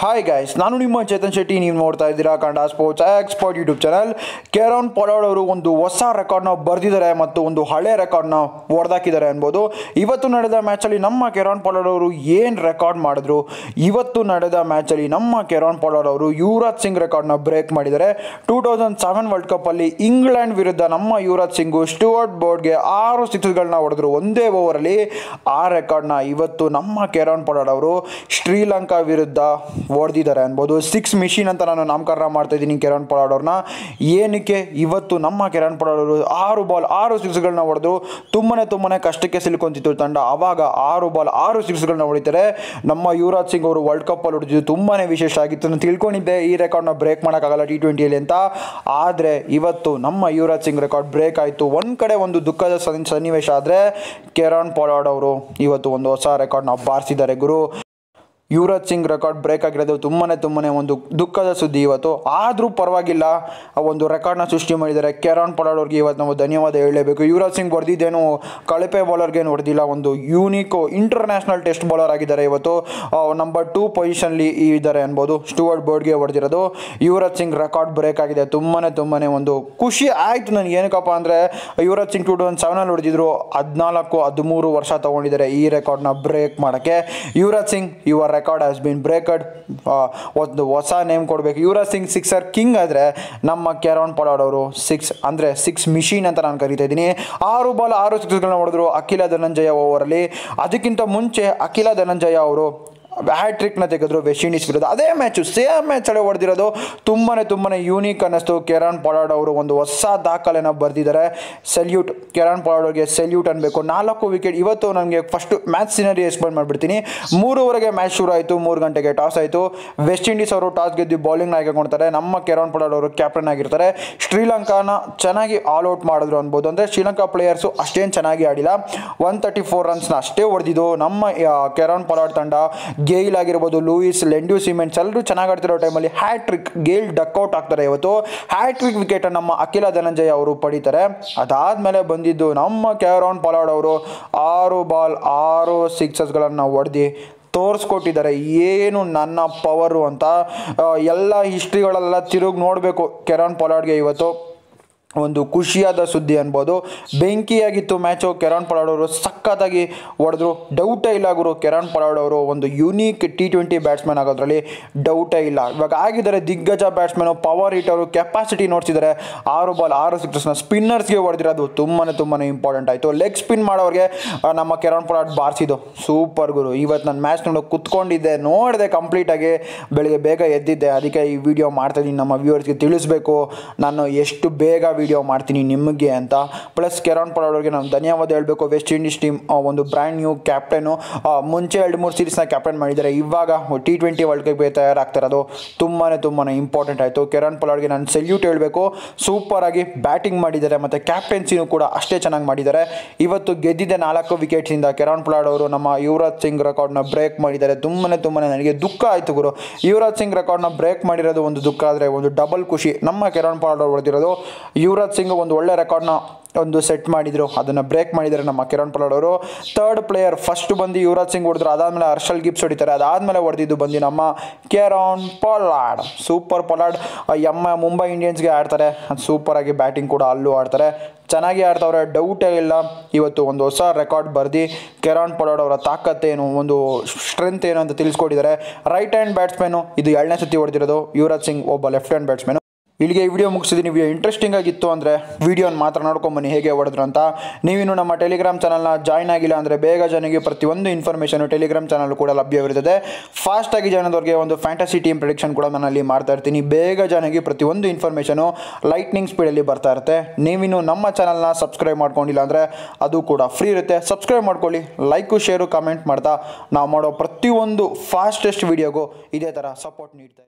hi guys ನಾನು ನಿಮ್ಮ ಚೇತನ್ ಶೆಟ್ಟಿ ನೀವು ನೋಡ್ತಾ ಇದ್ದೀರಾ Kannada sports expert YouTube channel Kieron Pollard ಅವರು ಒಂದು ಹೊಸ ರೆಕಾರ್ಡ್ನ ಬರೆದಿದ್ದಾರೆ ಮತ್ತು ಒಂದು ಹಳೆ ರೆಕಾರ್ಡ್ನ ಹೊಡೆದಾಕಿದ್ದಾರೆ ಅನ್ಬೋದು ಇವತ್ತು ನಡೆದ ಮ್ಯಾಚಲ್ಲಿ ನಮ್ಮ ಕೆರಾನ್ ಪೊಲಾಡ್ ಅವರು ಏನು ರೆಕಾರ್ಡ್ ಮಾಡಿದ್ರು ಇವತ್ತು ನಡೆದ ಮ್ಯಾಚಲ್ಲಿ ನಮ್ಮ ಕೆರಾನ್ ಪೊಲಾಡ್ ಅವರು ಯುವರಾಜ್ ಸಿಂಗ್ ರೆಕಾರ್ಡ್ನ ಬ್ರೇಕ್ ಮಾಡಿದ್ದಾರೆ ಟೂ ತೌಸಂಡ್ ಸೆವೆನ್ ವರ್ಲ್ಡ್ ಕಪ್ಪಲ್ಲಿ ಇಂಗ್ಲೆಂಡ್ ವಿರುದ್ಧ ನಮ್ಮ ಯುವರಾಜ್ ಸಿಂಗು ಸ್ಟುವರ್ಟ್ ಬೋರ್ಡ್ಗೆ ಆರು ಸಿಕ್ಸ್ಗಳನ್ನ ಹೊಡೆದ್ರು ಒಂದೇ ಓವರಲ್ಲಿ ಆ ರೆಕಾರ್ಡ್ನ ಇವತ್ತು ನಮ್ಮ ಕೆರಾನ್ ಪೊಲಾಡ್ ಅವರು ಶ್ರೀಲಂಕಾ ವಿರುದ್ಧ ಹೊಡೆದಿದ್ದಾರೆ ಅನ್ಬೋದು ಸಿಕ್ಸ್ ಮಿಷಿನ್ ಅಂತ ನಾನು ನಾಮಕರಣ ಮಾಡ್ತಾ ಇದ್ದೀನಿ ಕೆರಾನ್ ಪೊಲಾಡ್ ಅವ್ರನ್ನ ಏನಕ್ಕೆ ಇವತ್ತು ನಮ್ಮ ಕೆರಾನ್ ಪೊಲಾಡ್ ಅವರು ಆರು ಬಾಲ್ ಆರು ಸಿಕ್ಸ್ಗಳನ್ನ ಹೊಡೆದು ತುಂಬನೇ ತುಂಬನೇ ಕಷ್ಟಕ್ಕೆ ಸಿಲ್ಕೊಂತಿತ್ತು ತಂಡ ಆವಾಗ ಆರು ಬಾಲ್ ಆರು ಸಿಕ್ಸ್ಗಳನ್ನ ಹೊಡಿತಾರೆ ನಮ್ಮ ಯುವರಾಜ್ ಸಿಂಗ್ ಅವರು ವರ್ಲ್ಡ್ ಕಪ್ಪಲ್ಲಿ ಹೊಡೆದಿದ್ದು ತುಂಬಾ ವಿಶೇಷ ಆಗಿತ್ತು ನಾನು ತಿಳ್ಕೊಂಡಿದ್ದೆ ಈ ರೆಕಾರ್ಡ್ನ ಬ್ರೇಕ್ ಮಾಡೋಕ್ಕಾಗಲ್ಲ ಟಿ ಟ್ವೆಂಟಿಯಲ್ಲಿ ಅಂತ ಆದರೆ ಇವತ್ತು ನಮ್ಮ ಯುವರಾಜ್ ಸಿಂಗ್ ರೆಕಾರ್ಡ್ ಬ್ರೇಕ್ ಆಯಿತು ಒಂದು ಕಡೆ ಒಂದು ದುಃಖದ ಸನ್ನಿ- ಸನ್ನಿವೇಶ ಆದರೆ ಕೆರಾನ್ ಪೊಲಾಡ್ ಅವರು ಇವತ್ತು ಒಂದು ಹೊಸ ರೆಕಾರ್ಡ್ನ ಬಾರಿಸಿದ್ದಾರೆ ಗುರು ಯುವರಾಜ್ ಸಿಂಗ್ ರೆಕಾರ್ಡ್ ಬ್ರೇಕ್ ಆಗಿರೋದು ತುಂಬನೇ ತುಂಬನೇ ಒಂದು ದುಃಖದ ಸುದ್ದಿ ಇವತ್ತು ಆದರೂ ಪರವಾಗಿಲ್ಲ ಆ ಒಂದು ರೆಕಾರ್ಡ್ನ ಸೃಷ್ಟಿ ಮಾಡಿದ್ದಾರೆ ಕೆರಾನ್ ಪೊಲಾಡ್ ಅವ್ರಿಗೆ ಇವತ್ತು ನಾವು ಧನ್ಯವಾದ ಹೇಳಲೇಬೇಕು ಯುವರಾಜ್ ಸಿಂಗ್ ಹೊಡೆದಿದ್ದೇನು ಕಳಪೆ ಬೌಲರ್ಗೇನು ಹೊಡೆದಿಲ್ಲ ಒಂದು ಯೂನಿಕ್ ಇಂಟರ್ನ್ಯಾಷನಲ್ ಟೆಸ್ಟ್ ಬೌಲರ್ ಆಗಿದ್ದಾರೆ ಇವತ್ತು ನಂಬರ್ ಟೂ ಪೊಸಿಷನ್ಲಿ ಇದ್ದಾರೆ ಅನ್ಬೋದು ಸ್ಟುವರ್ಟ್ ಬೋರ್ಡ್ಗೆ ಹೊಡೆದಿರೋದು ಯುವರಾಜ್ ಸಿಂಗ್ ರೆಕಾರ್ಡ್ ಬ್ರೇಕ್ ಆಗಿದೆ ತುಂಬನೇ ತುಂಬನೇ ಒಂದು ಖುಷಿ ಆಯಿತು ನನಗೆ ಏನಕ್ಕಪ್ಪ ಅಂದರೆ ಯುವರಾಜ್ ಸಿಂಗ್ ಟೂ ತೌಸಂಡ್ ಸೆವೆನಲ್ಲಿ ಹೊಡೆದಿದ್ರು ಹದಿನಾಲ್ಕು ಹದಿಮೂರು ವರ್ಷ ತೊಗೊಂಡಿದ್ದಾರೆ ಈ ರೆಕಾರ್ಡ್ನ ಬ್ರೇಕ್ ಮಾಡೋಕ್ಕೆ Yuvraj Singh your record has been breaked ಒಂದು ಹೊಸ ನೇಮ್ ಕೊಡಬೇಕು ಯುವರಾಜ್ ಸಿಂಗ್ ಸಿಕ್ಸರ್ ಕಿಂಗ್ ಆದರೆ ನಮ್ಮ ಕೆರಾನ್ ಪೊಲಾಡ್ ಅವರು ಸಿಕ್ಸ್ ಅಂದರೆ ಸಿಕ್ಸ್ ಮಿಷಿನ್ ಅಂತ ನಾನು ಕರಿತಾ ಇದ್ದೀನಿ ಆರು ಬಾಲ್ ಆರು ಸಿಕ್ಸ್ಗಳನ್ನ ಹೊಡೆದ್ರು ಅಖಿಲ ಧನಂಜಯ ಓವರಲ್ಲಿ ಅದಕ್ಕಿಂತ ಮುಂಚೆ ಅಖಿಲ ಧನಂಜಯ ಅವರು ಹ್ಯಾಟ್ರಿಕ್ನ ತೆಗೆದ್ರು ವೆಸ್ಟ್ ಇಂಡೀಸ್ ವಿರುದ್ಧ ಅದೇ ಮ್ಯಾಚು ಸೇಮ್ ಮ್ಯಾಚಲ್ಲಿ ಹೊಡೆದಿರೋದು ತುಂಬಾ ತುಂಬಾ ಯೂನಿಕ್ ಅನ್ನಿಸ್ತು ಕೆರಾನ್ ಪೊಲಾಡ್ ಅವರು ಒಂದು ಹೊಸ ದಾಖಲೆನ ಬರೆದಿದ್ದಾರೆ ಸೆಲ್ಯೂಟ್ ಕೆರಾನ್ ಪೊಲಾಡ್ ಅವ್ರಿಗೆ ಸೆಲ್ಯೂಟ್ ಅನ್ಬೇಕು ನಾಲ್ಕು ವಿಕೆಟ್ ಇವತ್ತು ನನಗೆ ಫಸ್ಟ್ ಮ್ಯಾಚ್ ಸಿನರಿ ಎಕ್ಸ್ಪ್ಲೇನ್ ಮಾಡಿಬಿಡ್ತೀನಿ ಮೂರುವರೆಗೆ ಮ್ಯಾಚ್ ಶುರು ಆಯಿತು ಮೂರು ಗಂಟೆಗೆ ಟಾಸ್ ಆಯಿತು ವೆಸ್ಟ್ ಇಂಡೀಸ್ ಅವರು ಟಾಸ್ ಗೆದ್ದು ಬೌಲಿಂಗ್ ಹಾಕೊಂಡ್ತಾರೆ ನಮ್ಮ ಕೆರಾನ್ ಪೊಲಾಡ್ ಅವರು ಕ್ಯಾಪ್ಟನ್ ಆಗಿರ್ತಾರೆ ಶ್ರೀಲಂಕಾನ ಚೆನ್ನಾಗಿ ಆಲ್ ಔಟ್ ಮಾಡಿದ್ರು ಅನ್ಬೋದು ಅಂದರೆ ಶ್ರೀಲಂಕಾ ಪ್ಲೇಯರ್ಸು ಅಷ್ಟೇನು ಚೆನ್ನಾಗಿ ಆಡಿಲ್ಲ ಒನ್ ತರ್ಟಿ ಫೋರ್ ರನ್ಸ್ನ ಅಷ್ಟೇ ಹೊಡೆದಿದ್ದು ನಮ್ಮ ಆ, ಕೆರಾನ್ ಪೊಲಾಡ್ ತಂಡ ಗೇಲ್ ಆಗಿರ್ಬೋದು ಲೂಯಿಸ್ ಲೆಂಡ್ಯೂ ಸಿಮೆಂಟ್ಸ್ ಎಲ್ಲರೂ ಚೆನ್ನಾಗಿ ಆಡ್ತಿರೋ ಟೈಮಲ್ಲಿ ಹ್ಯಾಟ್ರಿಕ್ ಗೇಲ್ ಡಕ್ಔಟ್ ಆಗ್ತಾರೆ ಇವತ್ತು ಹ್ಯಾಟ್ರಿಕ್ ವಿಕೆಟ್ ನಮ್ಮ ಅಖಿಲ ಧನಂಜಯ ಅವರು ಪಡಿತಾರೆ ಅದಾದಮೇಲೆ ಬಂದಿದ್ದು ನಮ್ಮ ಕೆರಾನ್ ಪೊಲಾಡ್ ಅವರು ಆರು ಬಾಲ್ ಆರು ಸಿಕ್ಸಸ್ಗಳನ್ನು ಹೊಡೆದು ತೋರಿಸ್ಕೊಟ್ಟಿದ್ದಾರೆ ಏನು ನನ್ನ ಪವರು ಅಂತ ಆ, ಎಲ್ಲ ಹಿಸ್ಟ್ರಿಗಳೆಲ್ಲ ತಿರುಗಿ ನೋಡಬೇಕು ಕೆರಾನ್ ಪೊಲಾಡ್ಗೆ ಇವತ್ತು ಒಂದು ಖುಷಿಯಾದ ಸುದ್ದಿ ಅನ್ಬೋದು ಬೆಂಕಿಯಾಗಿತ್ತು ಮ್ಯಾಚು ಕೆರಾನ್ ಪೊಲಾಡ್ ಅವರು ಸಖತ್ತಾಗಿ ಹೊಡೆದ್ರು ಡೌಟೇ ಇಲ್ಲ ಗುರು ಕೆರಾನ್ ಪೊಲಾಡ್ ಅವರು ಒಂದು ಯುನೀಕ್ ಟಿ ಟ್ವೆಂಟಿ ಬ್ಯಾಟ್ಸ್ಮನ್ ಆಗೋದ್ರಲ್ಲಿ ಡೌಟೇ ಇಲ್ಲ ಇವಾಗ ಆಗಿದ್ದಾರೆ ದಿಗ್ಗಜ ಬ್ಯಾಟ್ಸ್ಮನು ಪವರ್ ಹಿಟರು ಕೆಪಾಸಿಟಿ ನೋಡ್ತಿದ್ದಾರೆ ಆರು ಬಾಲ್ ಆರು ಸಿಕ್ಸಸ್ನ ಸ್ಪಿನ್ನರ್ಸ್ಗೆ ಹೊಡೆದಿರೋದು ತುಂಬಾ ತುಂಬಾ ಇಂಪಾರ್ಟೆಂಟ್ ಆಯಿತು ಲೆಗ್ ಸ್ಪಿನ್ ಮಾಡೋರಿಗೆ ಆ, ನಮ್ಮ ಕೆರಾನ್ ಪೊಲಾಡ್ ಬಾರಿಸಿದ್ದು ಸೂಪರ್ ಗುರು ಇವತ್ತು ನಾನು ಮ್ಯಾಚ್ ನೋಡೋ ಕುತ್ಕೊಂಡಿದ್ದೆ ನೋಡಿದೆ ಕಂಪ್ಲೀಟಾಗಿ ಬೆಳಿಗ್ಗೆ ಬೇಗ ಎದ್ದಿದ್ದೆ ಅದಕ್ಕೆ ಈ ವಿಡಿಯೋ ಮಾಡ್ತಾಯಿದ್ದೀನಿ ನಮ್ಮ ವ್ಯೂವರ್ಸ್ಗೆ ತಿಳಿಸ್ಬೇಕು ನಾನು ಎಷ್ಟು ಬೇಗ ವಿಡಿಯೋ ಮಾಡ್ತೀನಿ ನಿಮಗೆ ಅಂತ ಪ್ಲಸ್ ಕೆರಾನ್ ಪೊಲಾಡ್ ಅವ್ರಿಗೆ ನಾನು ಧನ್ಯವಾದ ಹೇಳಬೇಕು ವೆಸ್ಟ್ ಇಂಡೀಸ್ ಟೀಮ್ ಒಂದು ಬ್ರ್ಯಾಂಡ್ ನ್ಯೂ ಕ್ಯಾಪ್ಟನು ಮುಂಚೆ ಎರಡು ಮೂರು ಸೀರೀಸ್ನ ಕ್ಯಾಪ್ಟನ್ ಮಾಡಿದ್ದಾರೆ ಇವಾಗ ಟಿ ಟ್ವೆಂಟಿ ವರ್ಲ್ಡ್ ಕಪ್ಗೆ ತಯಾರಾಗ್ತಾ ಇರೋದು ತುಂಬಾ ತುಂಬಾ ಇಂಪಾರ್ಟೆಂಟ್ ಆಯಿತು ಕೆರಾನ್ ಪೊಲಾಡ್ಗೆ ನಾನು ಸೆಲ್ಯೂಟ್ ಹೇಳಬೇಕು ಸೂಪರಾಗಿ ಬ್ಯಾಟಿಂಗ್ ಮಾಡಿದ್ದಾರೆ ಮತ್ತು ಕ್ಯಾಪ್ಟನ್ಸಿನೂ ಕೂಡ ಅಷ್ಟೇ ಚೆನ್ನಾಗಿ ಮಾಡಿದ್ದಾರೆ ಇವತ್ತು ಗೆದ್ದಿದ್ದ ನಾಲ್ಕು ವಿಕೆಟ್ಸಿಂದ ಕೆರಾನ್ ಪೊಲಾಡ್ ಅವರು ನಮ್ಮ ಯುವರಾಜ್ ಸಿಂಗ್ ರೆಕಾರ್ಡ್ನ ಬ್ರೇಕ್ ಮಾಡಿದ್ದಾರೆ ತುಂಬಾ ತುಂಬಾ ನನಗೆ ದುಃಖ ಆಯಿತು ಗುರು ಯುವರಾಜ್ ಸಿಂಗ್ ರೆಕಾರ್ಡ್ನ ಬ್ರೇಕ್ ಮಾಡಿರೋದು ಒಂದು ದುಃಖ ಆದರೆ ಒಂದು ಡಬಲ್ ಖುಷಿ ನಮ್ಮ ಕೆರಾನ್ ಪೊಲಾಡ್ ಅವರು ಹೊಡೆದಿರೋದು ಯುವರಾಜ್ ಸಿಂಗ್ ಒಂದು ಒಳ್ಳೆ ರೆಕಾರ್ಡ್ನ ಒಂದು ಸೆಟ್ ಮಾಡಿದ್ರು ಅದನ್ನು ಬ್ರೇಕ್ ಮಾಡಿದ್ದಾರೆ ನಮ್ಮ ಕಿರಣ್ ಪೊಲಾಡ್ ಅವರು ಥರ್ಡ್ ಪ್ಲೇಯರ್ ಫಸ್ಟ್ ಬಂದು ಯುವರಾಜ್ ಸಿಂಗ್ ಹೊಡೆದ್ರು ಅದಾದಮೇಲೆ ಹರ್ಷಲ್ ಗಿಬ್ಸ್ ಹೊಡಿತಾರೆ ಅದಾದಮೇಲೆ ಹೊಡೆದಿದ್ದು ಬಂದು ನಮ್ಮ ಕೆರಾನ್ ಪೊಲಾಡ್ ಸೂಪರ್ ಪೊಲಾಡ್ ಎಮ್ಮ ಮುಂಬೈ ಇಂಡಿಯನ್ಸ್ಗೆ ಆಡ್ತಾರೆ ಸೂಪರಾಗಿ ಬ್ಯಾಟಿಂಗ್ ಕೂಡ ಅಲ್ಲೂ ಆಡ್ತಾರೆ ಚೆನ್ನಾಗಿ ಆಡ್ತವ್ರೆ ಡೌಟೇ ಇಲ್ಲ ಇವತ್ತು ಒಂದು ಹೊಸ ರೆಕಾರ್ಡ್ ಬರ್ದು ಕೆರಾನ್ ಪೊಲಾಡ್ ಅವರ ತಾಕತ್ತೇನು ಒಂದು ಸ್ಟ್ರೆಂತ್ ಏನು ಅಂತ ತಿಳಿಸ್ಕೊಟ್ಟಿದ್ದಾರೆ ರೈಟ್ ಹ್ಯಾಂಡ್ ಬ್ಯಾಟ್ಸ್ಮನ್ನು ಇದು ಎರಡನೇ ಸತಿ ಹೊಡೆದಿರೋದು ಯುವರಾಜ್ ಸಿಂಗ್ ಒಬ್ಬ ಲೆಫ್ಟ್ ಹ್ಯಾಂಡ್ ಬ್ಯಾಟ್ಸ್ಮನ್ ಇಲ್ಲಿಗೆ ಈ ವಿಡಿಯೋ ಮುಗಿಸಿದ್ದೀನಿ ವಿಡಿಯೋ ಇಂಟ್ರೆಸ್ಟಿಂಗ್ ಆಗಿತ್ತು ಅಂದರೆ ವಿಡಿಯೋನ ಮಾತ್ರ ನೋಡ್ಕೊಂಬನ್ನಿ ಹೇಗೆ ಹೊಡೆದ್ರು ಅಂತ ನೀವಿನ್ನು ನಮ್ಮ ಟೆಲಿಗ್ರಾಮ್ ಚಾನಲ್ನ ಜಾಯ್ನ್ ಆಗಿಲ್ಲ ಅಂದರೆ ಬೇಗ ಜನಗೆ ಪ್ರತಿಯೊಂದು ಇನ್ಫಾರ್ಮೇಷನು ಟೆಲಿಗ್ರಾಮ್ ಚಾನಲ್ ಕೂಡ ಲಭ್ಯವಿರುತ್ತದೆ ಫಾಸ್ಟಾಗಿ ಜನದವ್ರಿಗೆ ಒಂದು ಫ್ಯಾಂಟಸಿ ಟೀಮ್ ಪ್ರಿಡಿಕ್ಷನ್ ಕೂಡ ನಾನು ಅಲ್ಲಿ ಮಾಡ್ತಾ ಇರ್ತೀನಿ ಬೇಗ ಜನಗೆ ಪ್ರತಿಯೊಂದು ಇನ್ಫಾರ್ಮೇಷನು ಲೈಟ್ನಿಂಗ್ ಸ್ಪೀಡಲ್ಲಿ ಬರ್ತಾ ಇರುತ್ತೆ ನೀವಿನ್ನು ನಮ್ಮ ಚಾನಲ್ನ ಸಬ್ಸ್ಕ್ರೈಬ್ ಮಾಡ್ಕೊಂಡಿಲ್ಲ ಅಂದರೆ ಅದು ಕೂಡ ಫ್ರೀ ಇರುತ್ತೆ ಸಬ್ಸ್ಕ್ರೈಬ್ ಮಾಡ್ಕೊಳ್ಳಿ ಲೈಕು ಶೇರು ಕಮೆಂಟ್ ಮಾಡ್ತಾ ನಾವು ಮಾಡೋ ಪ್ರತಿಯೊಂದು ಫಾಸ್ಟೆಸ್ಟ್ ವಿಡಿಯೋಗೂ ಇದೇ ಥರ ಸಪೋರ್ಟ್ ನೀಡ್ತಾ